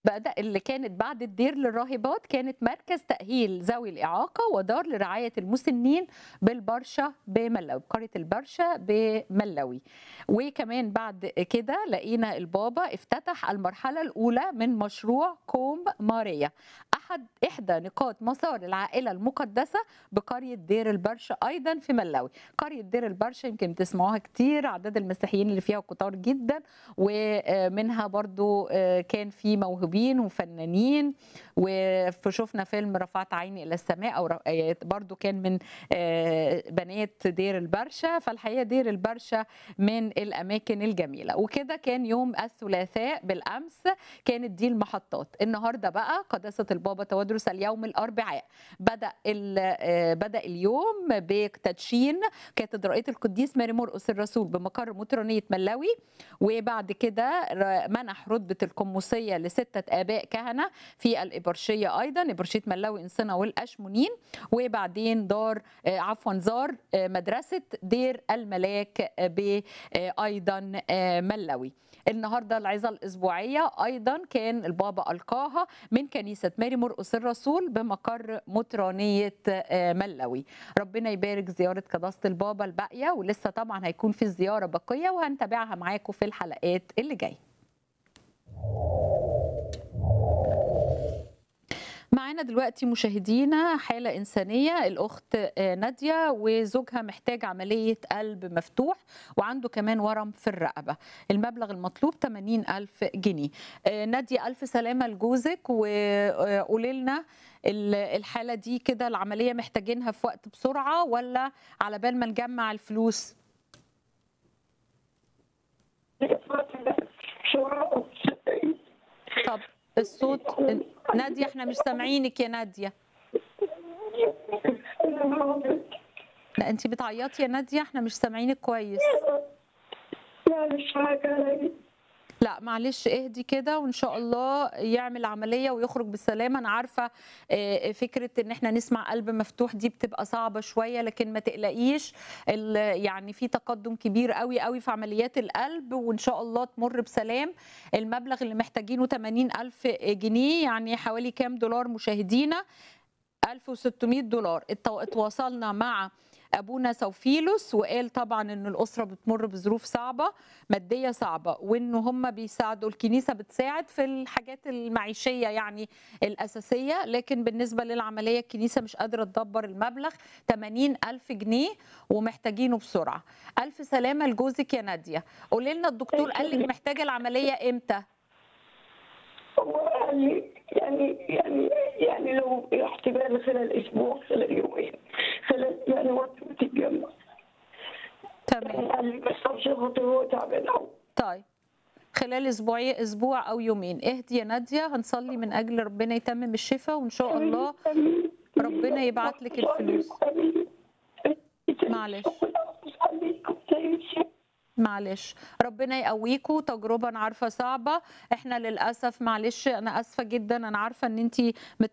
بدأ اللي كانت بعد الدير للراهبات كانت مركز تأهيل ذوي الإعاقة ودار لرعاية المسنين بالبرشا بملوي قرية البرشا بملوي وكمان بعد كده لقينا البابا افتتح المرحلة الأولى من مشروع كوم ماريا أحد إحدى نقاط مسار العائلة المقدسة بقرية دير البرشا أيضا في ملوي قرية دير البرشا يمكن تسمعوها كتير عدد المسيحيين اللي فيها كتار جدا ومنها برضو كان في موهوبين وفنانين وشفنا فيلم رفعت عيني الى السماء او برضو كان من بنات دير البرشا فالحقيقه دير البرشا من الاماكن الجميله وكده كان يوم الثلاثاء بالامس كانت دي المحطات النهارده بقى قداسه البابا تودرس اليوم الاربعاء بدا بدا اليوم بتدشين كاتدرائيه القديس ماري مرقس الرسول بمقر مطرانيه ملاوي وبعد كده منح رتبه القمصيه لسته اباء كهنه في الابرشيه ايضا ابرشيه ملاوي انصنه والاشمونين وبعدين دار عفوا زار مدرسه دير الملاك ايضا ملاوي النهارده العظه الاسبوعيه ايضا كان البابا القاها من كنيسه ماري مرقس الرسول بمقر مطرانيه ملاوي ربنا يبارك زياره قداسه البابا الباقيه ولسه طبعا هيكون في زياره بقيه وهنتابعها معاكم في الحلقات اللي جايه معانا دلوقتي مشاهدينا حالة إنسانية الأخت نادية وزوجها محتاج عملية قلب مفتوح وعنده كمان ورم في الرقبة المبلغ المطلوب 80 ألف جنيه نادية ألف سلامة لجوزك وقولي لنا الحالة دي كده العملية محتاجينها في وقت بسرعة ولا على بال ما نجمع الفلوس طب الصوت نادية احنا مش سامعينك يا نادية لا انت بتعيطي يا نادية احنا مش سامعينك كويس لا مش حاجة لا معلش اهدي كده وان شاء الله يعمل عمليه ويخرج بالسلامه انا عارفه فكره ان احنا نسمع قلب مفتوح دي بتبقى صعبه شويه لكن ما تقلقيش يعني في تقدم كبير قوي قوي في عمليات القلب وان شاء الله تمر بسلام المبلغ اللي محتاجينه 80 ألف جنيه يعني حوالي كام دولار مشاهدينا 1600 دولار اتواصلنا مع ابونا سوفيلوس وقال طبعا ان الاسره بتمر بظروف صعبه ماديه صعبه وان هم بيساعدوا الكنيسه بتساعد في الحاجات المعيشيه يعني الاساسيه لكن بالنسبه للعمليه الكنيسه مش قادره تدبر المبلغ 80 الف جنيه ومحتاجينه بسرعه الف سلامه لجوزك يا ناديه قولي لنا الدكتور قال لك محتاجه العمليه امتى هو قال لي يعني يعني يعني لو احتمال خلال اسبوع خلال يومين خلال يعني وقت بتتجمع تمام قال لي بس عشان خاطر هو تعبان قوي طيب خلال اسبوعي اسبوع او يومين اهدي يا ناديه هنصلي من اجل ربنا يتمم الشفاء وان شاء الله ربنا يبعت لك الفلوس معلش معلش ربنا يقويكوا تجربه انا عارفه صعبه احنا للاسف معلش انا اسفه جدا انا عارفه ان انت